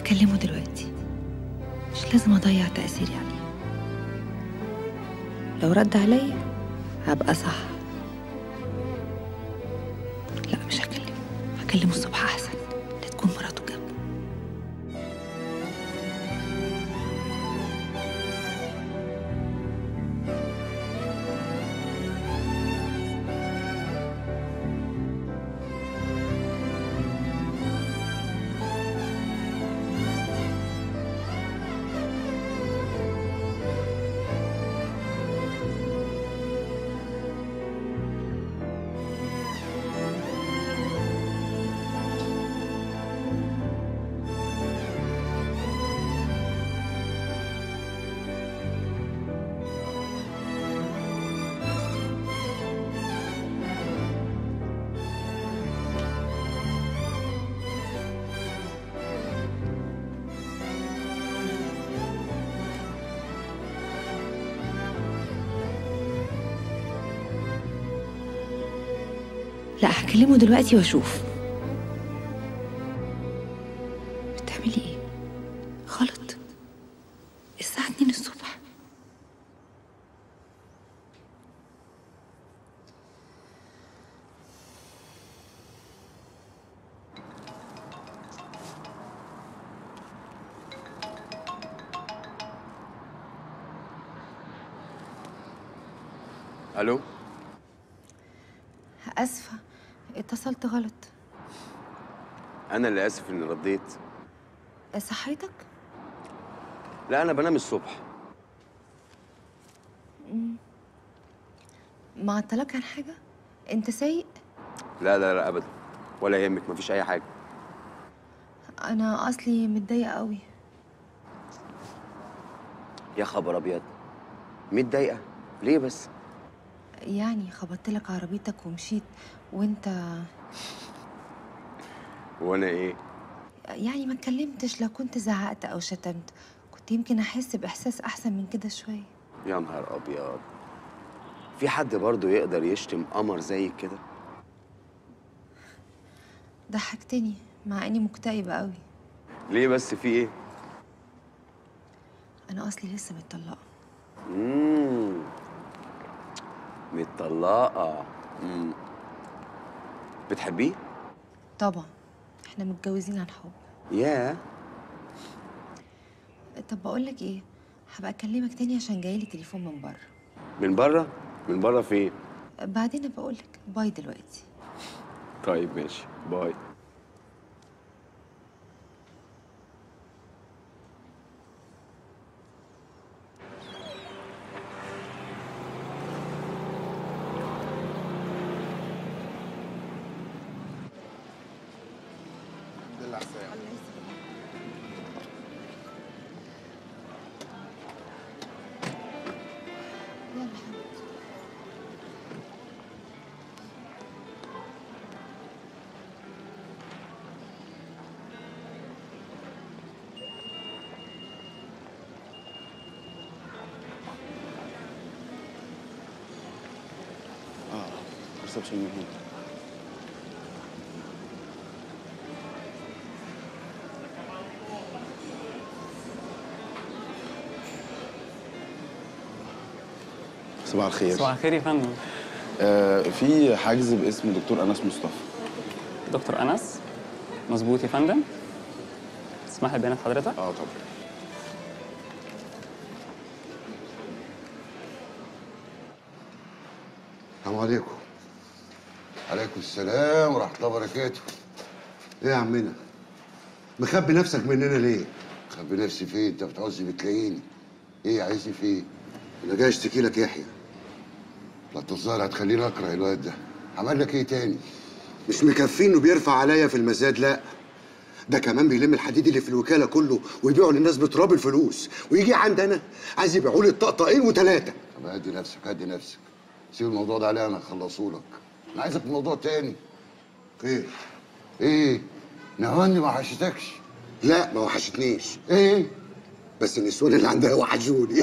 هكلمه دلوقتي مش لازم اضيع تأثيري عليه لو رد عليا هبقى صح لا مش هكلمه هكلمه الصبح احسن لا تكون مراته جنبه لا هكلمه دلوقتي واشوف بتعملي ايه غلط الساعة 2 الصبح الو اسفة اتصلت غلط انا اللي اسف اني رديت صحيتك لا انا بنام الصبح معطلك عن حاجة انت سايق لا لا لا ابدا ولا يهمك مفيش اي حاجه انا اصلي متضايقة قوي يا خبر ابيض 100 دقيقه ليه بس يعني خبطت لك عربيتك ومشيت وانت وانا ايه يعني ما اتكلمتش لو كنت زعقت او شتمت كنت يمكن احس باحساس احسن من كده شويه يا نهار ابيض في حد برضه يقدر يشتم قمر زيك كده ضحكتني مع اني مكتئبه قوي ليه بس في ايه انا اصلي لسه متطلقه امم متطلقه امم بتحبيه طبعا احنا متجوزين عن حب ياه طب بقول لك ايه هبقى اكلمك تاني عشان جايلي تليفون من بره من بره من بره فين بعدين بقول لك باي دلوقتي طيب ماشي باي يلا حبيبتي اه ريسبشن من هنا صباح الخير صباح الخير يا فندم آه في حجز باسم دكتور انس مصطفى دكتور انس مظبوط يا فندم تسمح لي بيانات حضرتك اه طبعا السلام عليكم عليكم السلام ورحمة الله وبركاته ايه يا عمنا مخبي نفسك مننا ليه؟ مخبي نفسي فين؟ انت بتعوزني بتلاقيني ايه عايزني في ايه؟ انا جاي اشتكي لك يحيى لا الظاهر هتخليني اكره الواد ده عمل لك ايه تاني؟ مش مكفيه انه بيرفع عليا في المزاد لا ده كمان بيلم الحديد اللي في الوكاله كله ويبيعه للناس بتراب الفلوس ويجي عندنا عايز يبيعوا لي الطقطقين وثلاثه طب هدي نفسك هدي نفسك سيب الموضوع ده عليا انا هخلصه لك انا عايزك في موضوع تاني خير ايه نهاني ما وحشتكش لا ما وحشتنيش ايه بس النسوان اللي عندها وحشوني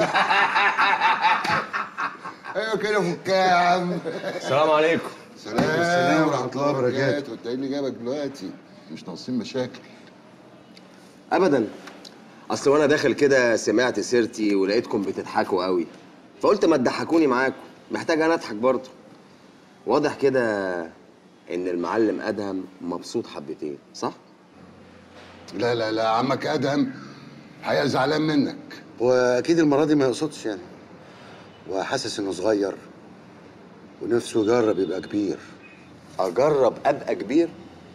ايوه كده فكها يا عم السلام عليكم سلام السلام ورحمه الله وبركاته انت ايه اللي جابك دلوقتي مش ناقصين مشاكل ابدا اصل وانا داخل كده سمعت سيرتي ولقيتكم بتضحكوا قوي فقلت ما تضحكوني معاكم محتاج انا اضحك برضه واضح كده ان المعلم ادهم مبسوط حبتين صح لا لا لا عمك ادهم حقيقه زعلان منك واكيد المره دي ما يقصدش يعني وحاسس انه صغير ونفسه يجرب يبقى كبير اجرب ابقى كبير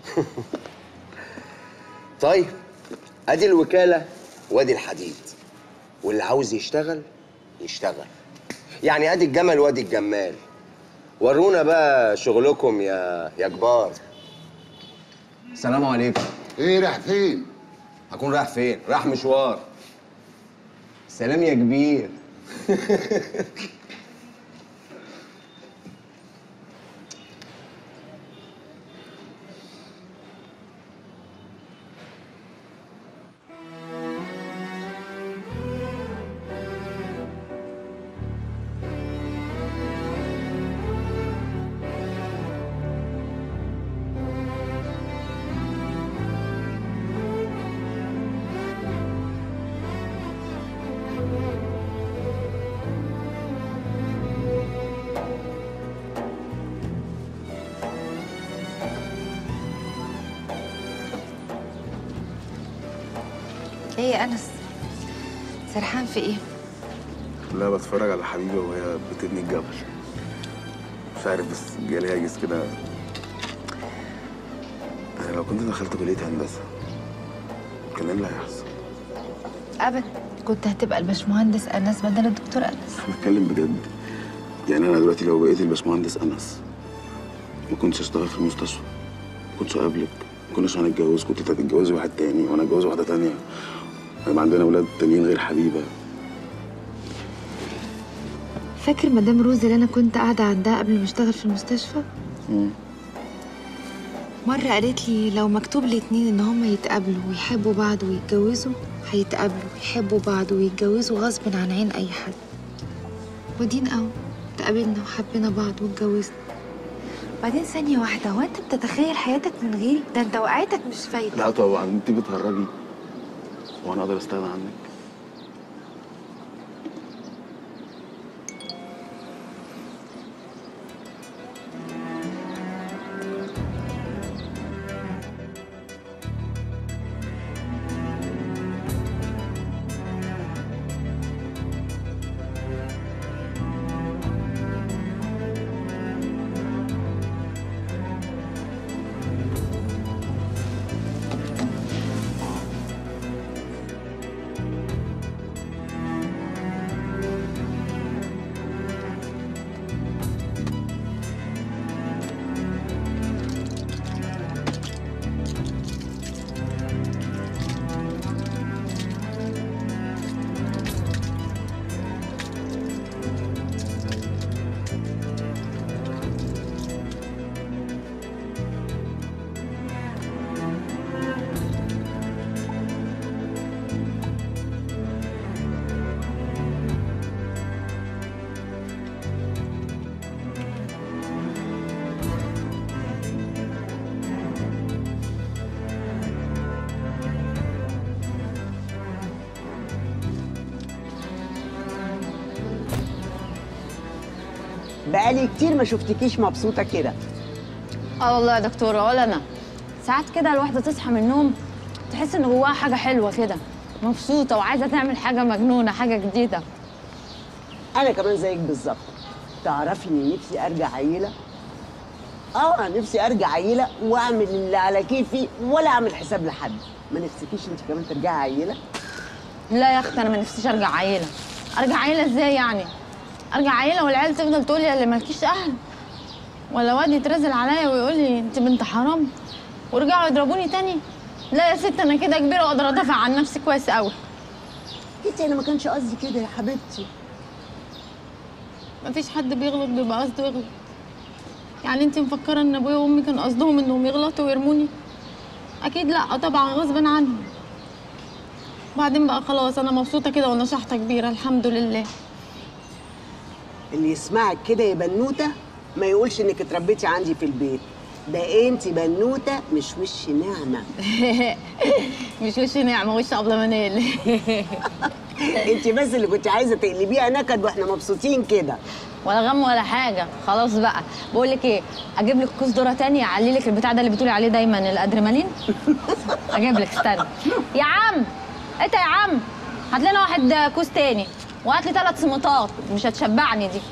طيب ادي الوكاله وادي الحديد واللي عاوز يشتغل يشتغل يعني ادي الجمل وادي الجمال ورونا بقى شغلكم يا يا كبار السلام عليكم ايه رايح فين هكون رايح فين رايح مشوار سلام يا كبير ايه يا انس سرحان في ايه لا بتفرج على حبيبه وهي بتبني الجبل مش عارف بس جالي هاجس كده انا لو كنت دخلت كليه هندسه كان ايه اللي هيحصل؟ ابدا كنت هتبقى الباشمهندس انس بدل الدكتور انس انا بتكلم بجد يعني انا دلوقتي لو بقيت الباشمهندس انس ما كنتش اشتغل في المستشفى ما كنتش اقابلك ما كناش هنتجوز كنت هتتجوزي واحد تاني وانا اتجوز واحده تانيه ويبقى عندنا اولاد تانيين غير حبيبه فاكر مدام روزي اللي انا كنت قاعده عندها قبل ما اشتغل في المستشفى مره قالت لي لو مكتوب الاتنين ان هما يتقابلوا ويحبوا بعض ويتجوزوا هيتقابلوا ويحبوا بعض ويتجوزوا غصب عن عين اي حد ودين اهو اتقابلنا وحبينا بعض واتجوزنا بعدين ثانية واحدة هو انت بتتخيل حياتك من غيري؟ ده انت وقعتك مش فايدة لا طبعا انت بتهرجي وانا اقدر استغنى عنك بقالي كتير ما شفتكيش مبسوطة كده اه والله يا دكتورة ولا أنا ساعات كده الواحدة تصحى من النوم تحس إن جواها حاجة حلوة كده مبسوطة وعايزة تعمل حاجة مجنونة حاجة جديدة أنا كمان زيك بالظبط تعرفي إني نفسي أرجع عيلة آه نفسي أرجع عيلة وأعمل اللي على كيفي ولا أعمل حساب لحد ما نفسكيش أنت كمان ترجعي عيلة لا يا أختي أنا ما نفسيش أرجع عيلة أرجع عيلة إزاي يعني أرجع عيلة والعيال تفضل تقول لي اللي مالكيش أهل ولا واد يترزل عليا ويقول لي أنت بنت حرام ورجعوا يضربوني تاني لا يا ست أنا كده كبيرة وأقدر أدافع عن نفسي كويس قوي انت أنا ما كانش قصدي كده يا حبيبتي مفيش حد بيغلط بيبقى قصده يغلط يعني انت مفكره ان ابويا وامي كان قصدهم انهم يغلطوا ويرموني اكيد لا طبعا غصب عنهم بعدين بقى خلاص انا مبسوطه كده وانا شحطه كبيره الحمد لله اللي يسمعك كده يا بنوتة ما يقولش إنك اتربيتي عندي في البيت ده انت بنوته مش وش نعمه مش وش نعمه وش قبل منال انت بس اللي كنت عايزه تقلبيها نكد واحنا مبسوطين كده ولا غم ولا حاجه خلاص بقى بقول لك ايه اجيب لك كوز ذره تانية اعلي لك البتاع ده اللي بتقولي عليه دايما الادرينالين اجيب لك استنى يا عم انت يا عم هات لنا واحد كوز تاني وهات لي ثلاث سمطات مش هتشبعني دي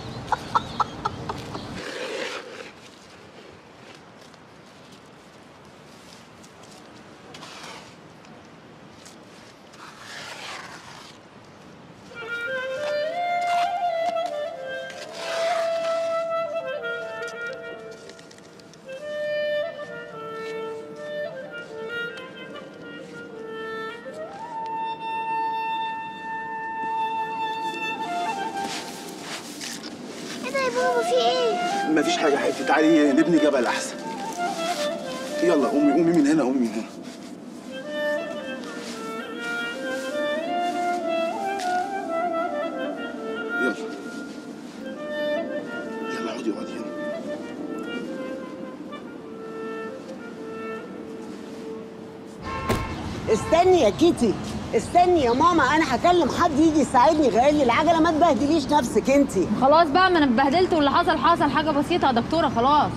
ايه ده يا بابا في ايه؟ مفيش حاجه يا حبيبتي تعالي نبني جبل احسن يلا قومي قومي من هنا قومي من هنا يلا يلا اقعدي اقعدي هنا استني يا كيتي استني يا ماما انا هكلم حد يجي يساعدني يغير لي العجله ما تبهدليش نفسك انت خلاص بقى ما انا اتبهدلت واللي حصل حصل حاجه بسيطه يا دكتوره خلاص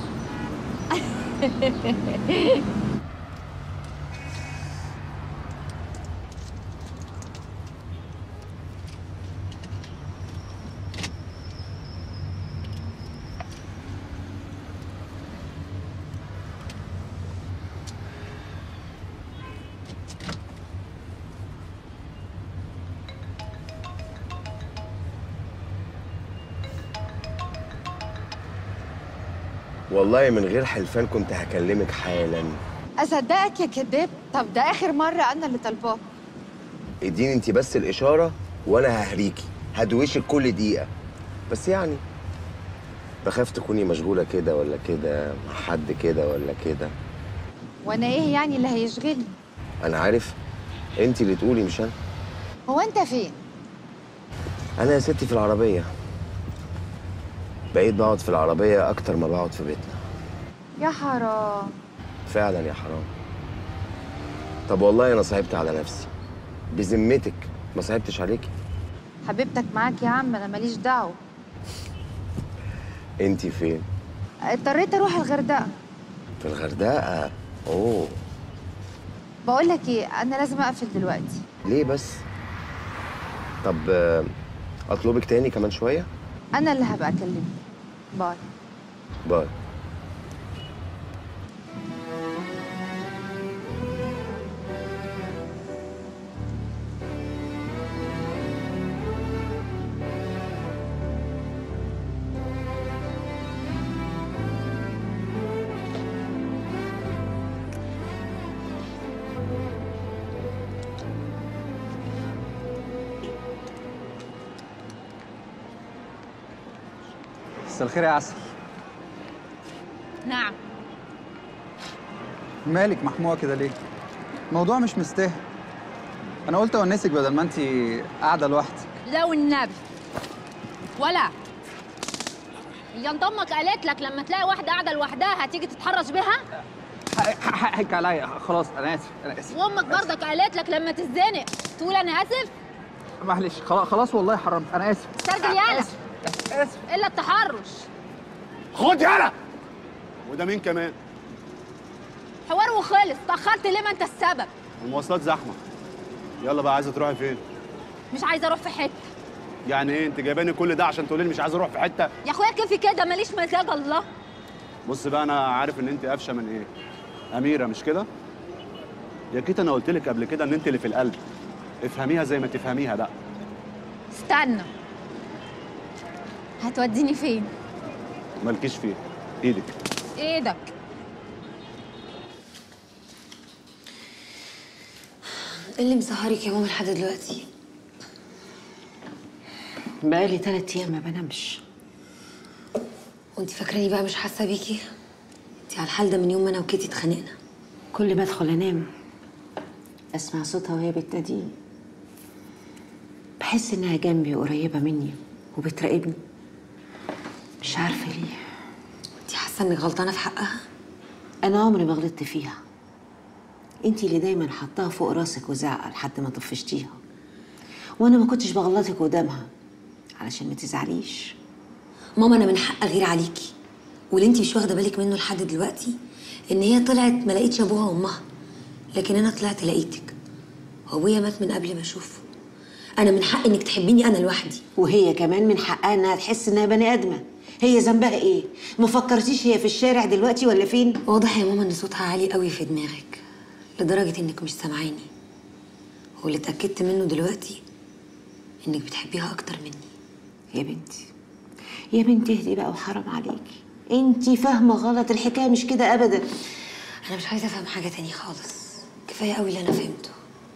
والله من غير حلفان كنت هكلمك حالا اصدقك يا كداب طب ده اخر مره انا اللي طالباه اديني انت بس الاشاره وانا ههريكي هدوشك كل دقيقه بس يعني بخاف تكوني مشغوله كده ولا كده مع حد كده ولا كده وانا ايه يعني اللي هيشغلني انا عارف انت اللي تقولي مش انا هو انت فين انا يا ستي في العربيه بقيت بقعد في العربيه اكتر ما بقعد في بيتنا يا حرام فعلا يا حرام طب والله انا صعبت على نفسي بذمتك ما صعبتش عليكي حبيبتك معاك يا عم انا ماليش دعوه انت فين اضطريت اروح الغردقه في الغردقه اوه بقول لك ايه انا لازم اقفل دلوقتي ليه بس طب آه، اطلبك تاني كمان شويه انا اللي هبقى اكلمك باي باي مساء الخير يا عسل نعم مالك محموقه كده ليه الموضوع مش مستاهل انا قلت اونسك بدل ما انت قاعده لوحدك لا والنبي ولا هي انت امك قالت لك لما تلاقي واحده قاعده لوحدها هتيجي تتحرش بيها حقك عليا خلاص انا اسف انا اسف وامك برضك قالت لك لما تتزنق تقول انا اسف معلش خلاص خلاص والله حرمت انا اسف استرجل يالا اسف اسف الا التحرش خد يلا وده مين كمان حوار وخلص اتاخرت ليه ما انت السبب المواصلات زحمه يلا بقى عايزه تروحي فين مش عايزه اروح في حته يعني ايه انت جايباني كل ده عشان تقولي لي مش عايز اروح في حته يا اخويا كيفي كده ماليش مزاج الله بص بقى انا عارف ان انت قافشه من ايه اميره مش كده يا كيت انا قلت لك قبل كده ان انت اللي في القلب افهميها زي ما تفهميها بقى استنى هتوديني فين مالكيش فيه ايدك ايدك ايه اللي مسهرك يا ماما لحد دلوقتي بقالي تلات ايام ما بنامش وانت فاكراني بقى مش حاسه بيكي انت على الحال ده من يوم ما انا وكيتي اتخانقنا كل ما ادخل انام اسمع صوتها وهي بتناديني بحس انها جنبي وقريبه مني وبتراقبني مش عارفه ليه انت حاسه انك غلطانه في حقها انا عمري ما غلطت فيها انت اللي دايما حطاها فوق راسك وزعقه لحد ما طفشتيها وانا ما كنتش بغلطك قدامها علشان ما تزعليش ماما انا من حق اغير عليكي واللي انت مش واخده بالك منه لحد دلوقتي ان هي طلعت ما لقيتش ابوها وامها لكن انا طلعت لقيتك وابويا مات من قبل ما اشوفه انا من حق انك تحبيني انا لوحدي وهي كمان من حقها انها تحس انها بني ادمه هي ذنبها ايه ما فكرتيش هي في الشارع دلوقتي ولا فين واضح يا ماما ان صوتها عالي قوي في دماغك لدرجه انك مش سامعاني واللي اتاكدت منه دلوقتي انك بتحبيها اكتر مني يا بنتي يا بنتي اهدي بقى وحرام عليكي انت فاهمه غلط الحكايه مش كده ابدا انا مش عايزه افهم حاجه تاني خالص كفايه قوي اللي انا فهمته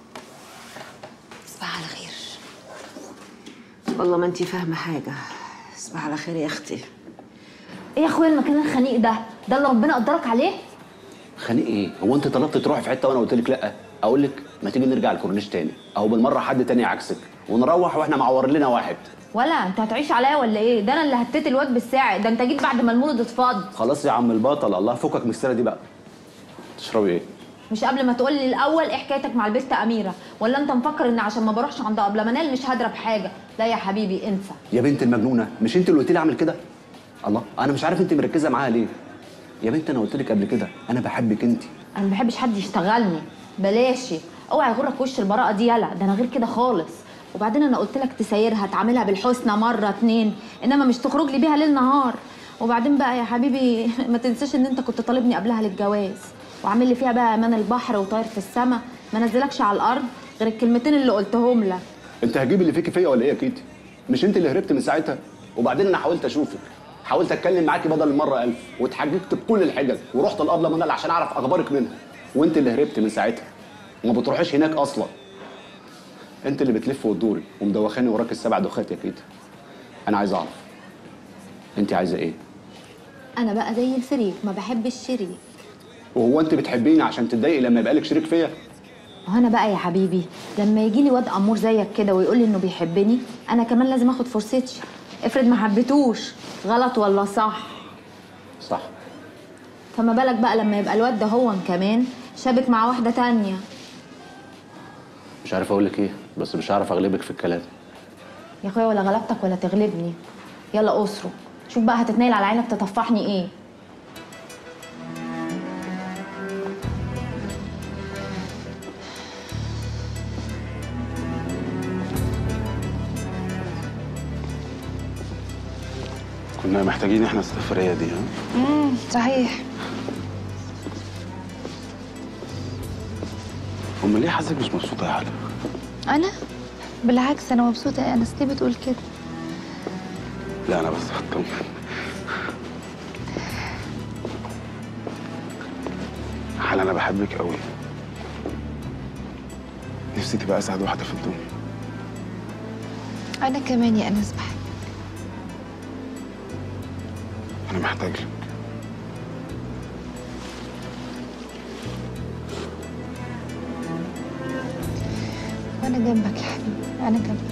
تصبح على خير والله ما انت فاهمه حاجه تصبح على خير يا اختي ايه يا اخويا المكان الخنيق ده ده اللي ربنا قدرك عليه خانق ايه؟ هو انت طلبت تروحي في حته وانا قلت لك لا؟ اقول لك ما تيجي نرجع الكورنيش تاني اهو بالمره حد تاني عكسك ونروح واحنا معور لنا واحد ولا انت هتعيش عليا ولا ايه ده انا اللي هتيت الواد بالساعة ده انت جيت بعد ما المولد اتفض خلاص يا عم البطل الله فكك من السيره دي بقى تشربي ايه؟ مش قبل ما تقول لي الاول ايه حكايتك مع البت اميره ولا انت مفكر ان عشان ما بروحش عند قبل منال مش هضرب حاجه لا يا حبيبي انسى يا بنت المجنونه مش انت اللي قلت لي اعمل كده؟ الله انا مش عارف انت مركزه معاها ليه؟ يا بنت انا قلت لك قبل كده انا بحبك انت انا ما بحبش حد يشتغلني بلاشي اوعى يغرك وش البراءه دي يلا ده انا غير كده خالص وبعدين انا قلت لك تسيرها تعملها بالحسنى مره اتنين انما مش تخرج لي بيها ليل نهار وبعدين بقى يا حبيبي ما تنساش ان انت كنت طالبني قبلها للجواز وعامل لي فيها بقى امان البحر وطاير في السما ما نزلكش على الارض غير الكلمتين اللي قلتهم لك انت هجيب اللي فيكي فيا ولا ايه يا كيتي؟ مش انت اللي هربت من ساعتها؟ وبعدين انا حاولت اشوفك حاولت اتكلم معاكي بدل المره ألف واتحججت بكل الحجج ورحت الابله منال عشان اعرف اخبارك منها وانت اللي هربت من ساعتها وما بتروحيش هناك اصلا انت اللي بتلف وتدوري ومدوخاني وراك السبع دوخات يا كيتي انا عايز اعرف انت عايزه ايه انا بقى زي الفريق ما بحبش الشريك وهو انت بتحبيني عشان تتضايقي لما يبقى لك شريك فيا وهنا بقى يا حبيبي لما يجي لي واد امور زيك كده ويقول لي انه بيحبني انا كمان لازم اخد فرصتي افرض ما حبيتوش غلط ولا صح صح فما بالك بقى لما يبقى الواد ده هو كمان شابك مع واحده تانية مش عارف اقول لك ايه بس مش هعرف اغلبك في الكلام يا اخويا ولا غلبتك ولا تغلبني يلا اسره شوف بقى هتتنيل على عينك تطفحني ايه كنا محتاجين احنا السفريه دي ها امم صحيح امال ليه حاسك مش مبسوطه يا حلا انا بالعكس انا مبسوطه يا انس ليه بتقول كده لا انا بس هطمن حلا انا بحبك قوي نفسي تبقى اسعد واحده في الدنيا انا كمان يا انس بحب انا محتاج لك وانا جنبك يا حبيبي انا جنبك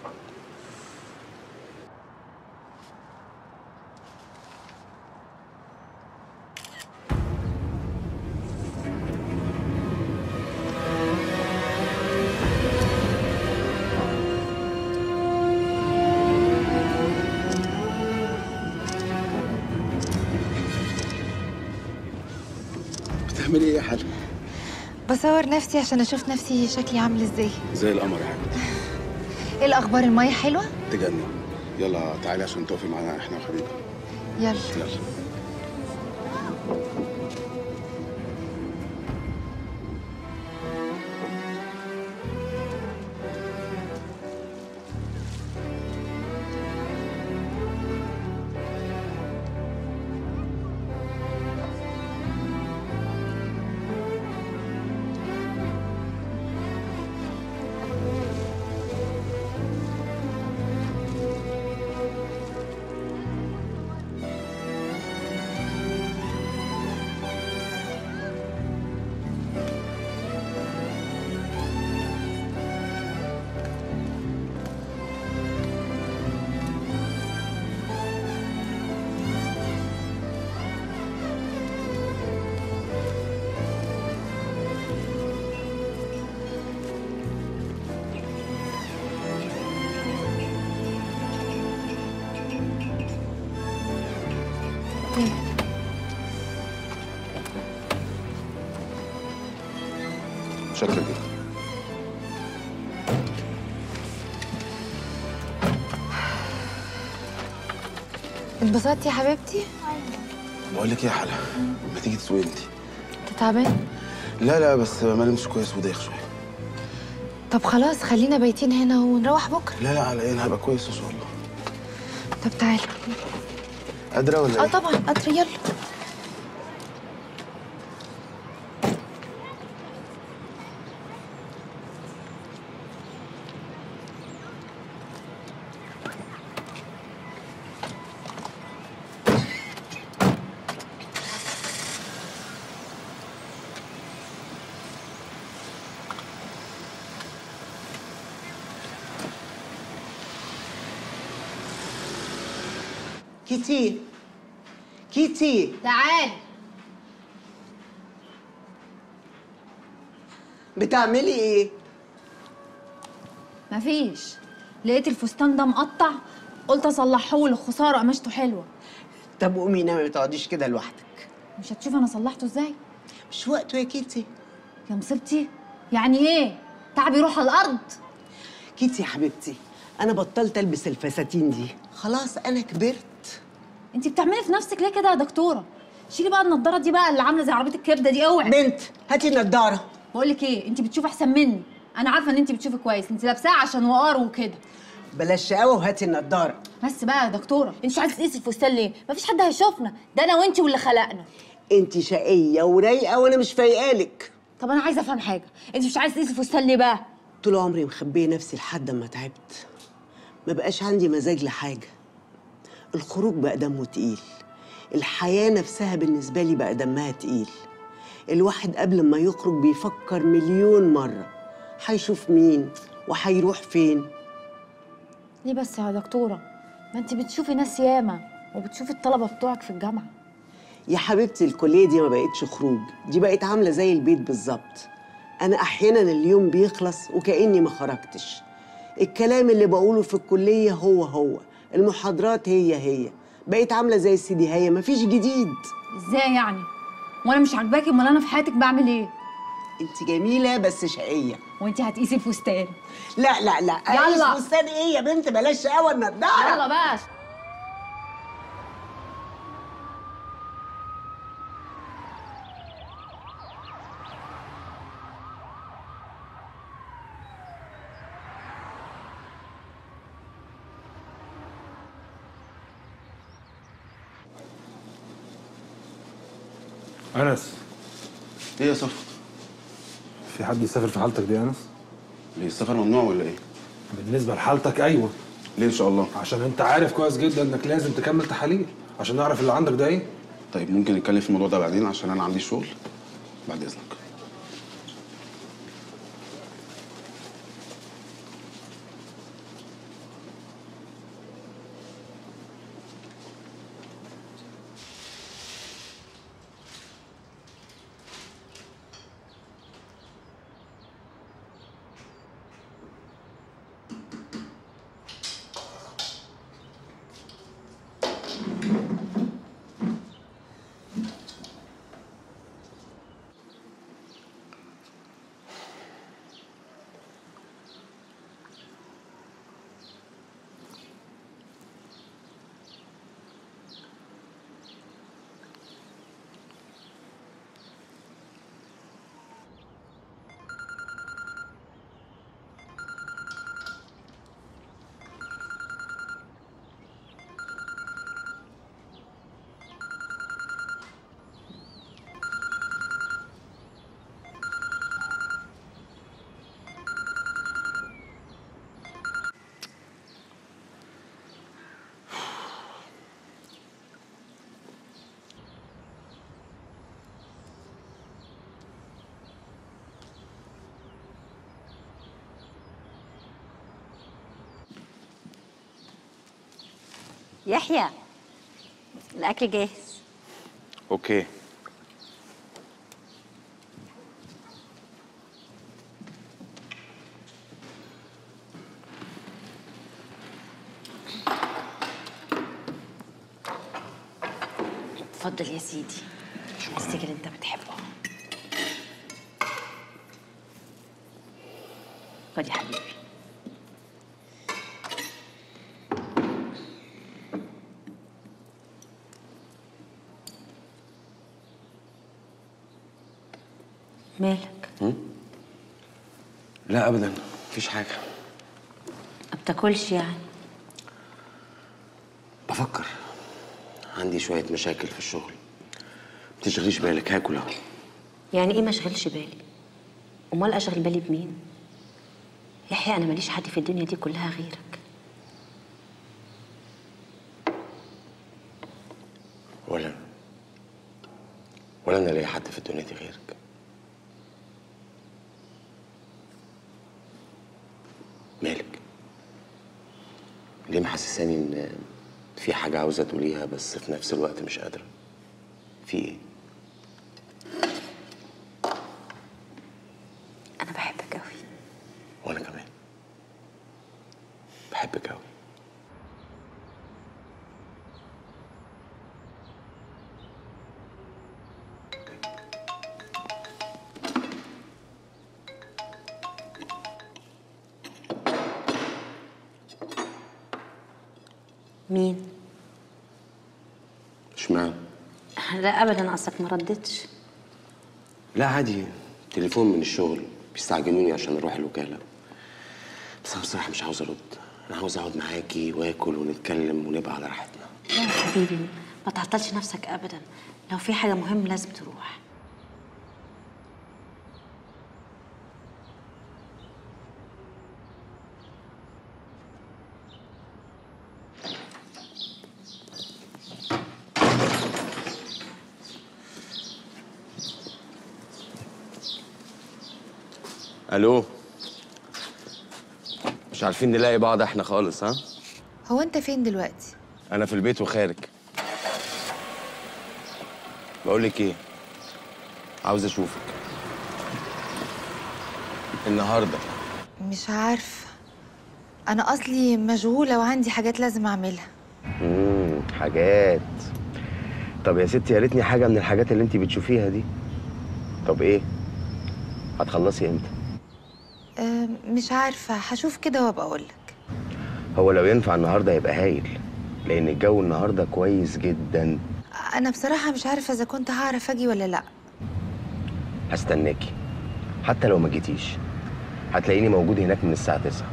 بتعملي ايه يا حاج بصور نفسي عشان اشوف نفسي شكلي عامل ازاي زي القمر يا حبيبتي ايه الاخبار المية حلوة تجنن يلا تعالي عشان تقفي معانا احنا وحبيبي يلا يلا شكرا جدا اتبسطتي يا حبيبتي بقول لك ايه يا حلا ما تيجي تسوقي انت انت تعبان لا لا بس ما نمشي كويس ودايخ شويه طب خلاص خلينا بايتين هنا ونروح بكره لا لا على ايه انا هبقى كويس ان شاء الله طب تعالى قادره ولا اه ايه طبعا قطر يلا كيتي كيتي تعال بتعملي ايه مفيش لقيت الفستان ده مقطع قلت اصلحهولك خساره قماشته حلوه طب قومي نامي ما تقعديش كده لوحدك مش هتشوف انا صلحته ازاي مش وقته يا كيتي يا مصيبتي يعني ايه تعبي يروح على الارض كيتي يا حبيبتي انا بطلت البس الفساتين دي خلاص انا كبرت انت بتعملي في نفسك ليه كده يا دكتوره شيلي بقى النضاره دي بقى اللي عامله زي عربيه الكبده دي اوعي بنت هاتي النضاره بقول لك ايه انت بتشوفي احسن مني انا عارفه ان انت بتشوفي كويس انت لابساها عشان وقار وكده بلاش شقاوه وهاتي النضاره بس بقى يا دكتوره انت عايزه تقيسي الفستان ليه مفيش حد هيشوفنا ده انا وانت واللي خلقنا انت شقيه ورايقه وانا مش فايقالك طب انا عايزه افهم حاجه انت مش عايزه تقيسي الفستان ليه بقى طول عمري مخبيه نفسي لحد ما تعبت ما بقاش عندي مزاج لحاجه الخروج بقى دمه تقيل الحياه نفسها بالنسبه لي بقى دمها تقيل الواحد قبل ما يخرج بيفكر مليون مره هيشوف مين وهيروح فين ليه بس يا دكتوره ما انت بتشوفي ناس ياما وبتشوفي الطلبه بتوعك في الجامعه يا حبيبتي الكليه دي ما بقتش خروج دي بقت عامله زي البيت بالظبط انا احيانا اليوم بيخلص وكاني ما خرجتش الكلام اللي بقوله في الكليه هو هو المحاضرات هي هي بقيت عامله زي السيدي هي مفيش جديد ازاي يعني وانا مش عاجباكي امال انا في حياتك بعمل ايه انت جميله بس شقيه وانت هتقيسي الفستان لا لا لا يلا. أقيس فستان ايه يا بنت بلاش شقاوه النضاره يلا بقى انس ايه يا صفوت في حد يسافر في حالتك دي يا انس ليه السفر ممنوع ولا ايه بالنسبه لحالتك ايوه ليه ان شاء الله عشان انت عارف كويس جدا انك لازم تكمل تحاليل عشان نعرف اللي عندك ده ايه طيب ممكن نتكلم في الموضوع ده بعدين عشان انا عندي شغل بعد اذنك يحيى الاكل جاهز اوكي اتفضل يا سيدي الستيك اللي انت بتحبه خد يا حبيبي مالك لا ابدا مفيش حاجه ما بتاكلش يعني بفكر عندي شويه مشاكل في الشغل متشغليش بالك هاكل اهو يعني ايه ما اشغلش بالي امال اشغل بالي بمين يحيى انا ماليش حد في الدنيا دي كلها غيرك ولا ولا انا ليا حد في الدنيا دي غيرك مالك ليه محسساني ان في حاجه عاوزه تقوليها بس في نفس الوقت مش قادره في ايه انا بحبك قوي وانا كمان بحبك قوي مين اشمعنى لا ابدا اصلك ما ردتش لا عادي تليفون من الشغل بيستعجلوني عشان اروح الوكاله بس انا بصراحه مش عاوز ارد انا عاوز اقعد معاكي واكل ونتكلم ونبقى على راحتنا لا يا حبيبي ما تعطلش نفسك ابدا لو في حاجه مهمه لازم تروح الو مش عارفين نلاقي بعض احنا خالص ها هو انت فين دلوقتي انا في البيت وخارج بقول لك ايه عاوز اشوفك النهارده مش عارفه انا اصلي مشغوله وعندي حاجات لازم اعملها امم حاجات طب يا ستي يا ريتني حاجه من الحاجات اللي انت بتشوفيها دي طب ايه هتخلصي امتى أه مش عارفه هشوف كده وابقى اقول لك هو لو ينفع النهارده يبقى هايل لان الجو النهارده كويس جدا انا بصراحه مش عارفه اذا كنت هعرف اجي ولا لا هستناكي حتى لو ما جيتيش هتلاقيني موجود هناك من الساعه 9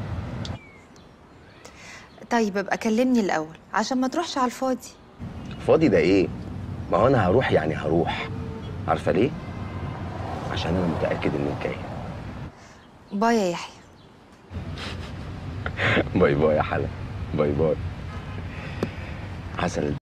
طيب ابقى كلمني الاول عشان ما تروحش على الفاضي فاضي ده ايه ما هو انا هروح يعني هروح عارفه ليه عشان انا متاكد انك جايه باي يا يحيى باي باي يا حلا باي باي عسل